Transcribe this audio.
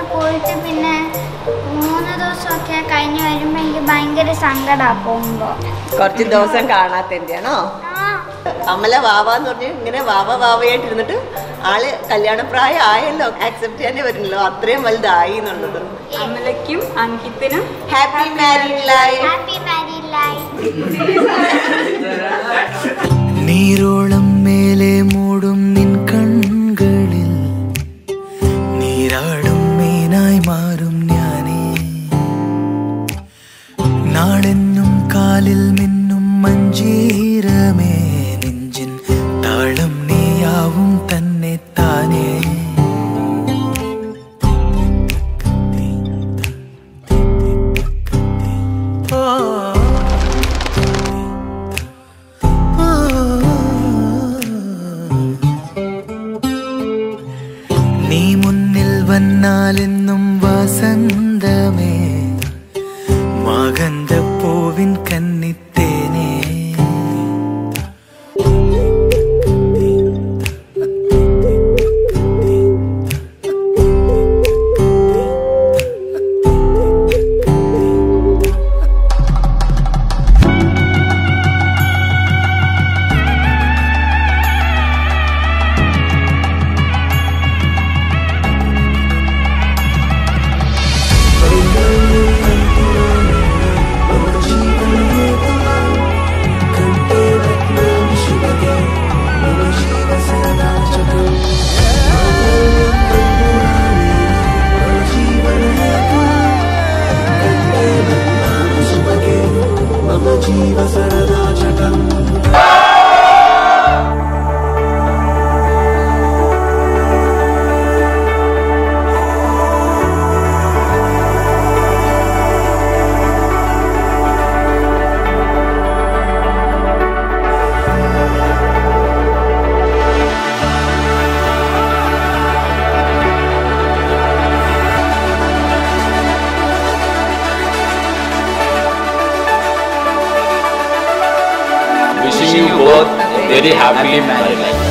പോയിട്ട് പിന്നെ മൂന്ന് ദിവസമൊക്കെ കഴിഞ്ഞ് വരുമ്പോൾ എനിക്ക് ഭയങ്കര സങ്കടമാണ് പോകുമ്പോൾ കുറച്ച് ദിവസം കാണാത്തതിൻ്റെയാണോ അമല വാവ എന്ന് പറഞ്ഞ് ഇങ്ങനെ വാവ വാവയായിട്ട് ഇരുന്നിട്ട് ആള് കല്യാണപ്രായം ആയല്ലോ ആക്സെപ്റ്റ് ചെയ്യാനേ വരുന്നല്ലോ അത്രയും വലുതായി എന്നുള്ളത് അമലയ്ക്കും അങ്കിത്തിനും happy married life happy married life നീരോളം മേലെ മൂടും നിൻ കൺകളിൽ നീരാടും മീനായി മാറും ഞാനേ നാളെന്നും കാലിൽ മിന്നും മഞ്ചീരമേ നെഞ്ചിൻ താളം നീയാവും തന്നെ താനേ നീ മുന്നിൽ വന്നാലെന്നും വസന്തമേ മകന്തപ്പൂവിൻ കന്നിത്തേനേ Wishing you both a very happy married life.